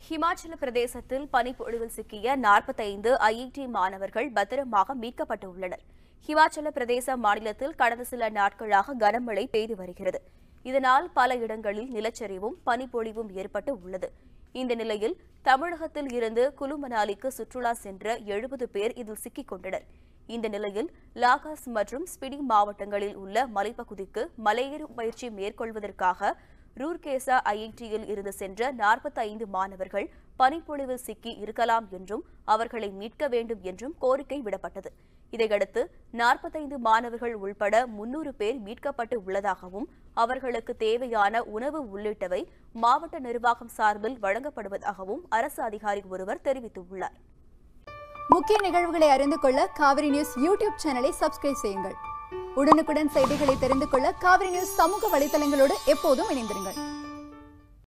ஹிமாச்சல பிரதேசத்தில் பனிப்பொழிவில் சிக்கிய நாற்பத்தைந்து ஐஐடி மாணவர்கள் பத்திரமாக மீட்கப்பட்டு உள்ளனர் ஹிமாச்சல பிரதேச மாநிலத்தில் கடந்த சில நாட்களாக கனமழை பெய்து வருகிறது இதனால் பல இடங்களில் நிலச்சரிவும் பனிப்பொழிவும் ஏற்பட்டு உள்ளது இந்த நிலையில் தமிழகத்தில் இருந்து குலு மணாலிக்கு சுற்றுலா சென்ற எழுபது பேர் இதில் சிக்கிக் கொண்டனர் இந்த நிலையில் லாகாஸ் மற்றும் ஸ்பிடி மாவட்டங்களில் உள்ள மலைப்பகுதிக்கு மலையேறும் பயிற்சி மேற்கொள்வதற்காக ரூர்கேசா ஐஐடியில் இருந்து சென்ற 45 மாணவர்கள் பனிப்பொழிவில் சிக்கி இருக்கலாம் என்றும் அவர்களை மீட்க வேண்டும் என்றும் கோரிக்கை விடப்பட்டது இதையடுத்து 45 மாணவர்கள் உள்பட 300 பேர் மீட்கப்பட்டு உள்ளதாகவும் அவர்களுக்கு தேவையான உணவு உள்ளிட்டவை மாவட்ட நிர்வாகம் சார்பில் வழங்கப்படுவதாகவும் அரசு அதிகாரி ஒருவர் தெரிவித்துள்ளார் முக்கிய நிகழ்வுகளை அறிந்து கொள்ள காவிரி நியூஸ் யூடியூப் சேனலை சப்ஸ்கிரைப் செய்யுங்கள் உடனுக்குடன் செய்திகளை தெரிந்து கொள்ள காவிரி நியூஸ் சமூக வலைதளங்களோடு எப்போதும் இணைந்திருங்கள்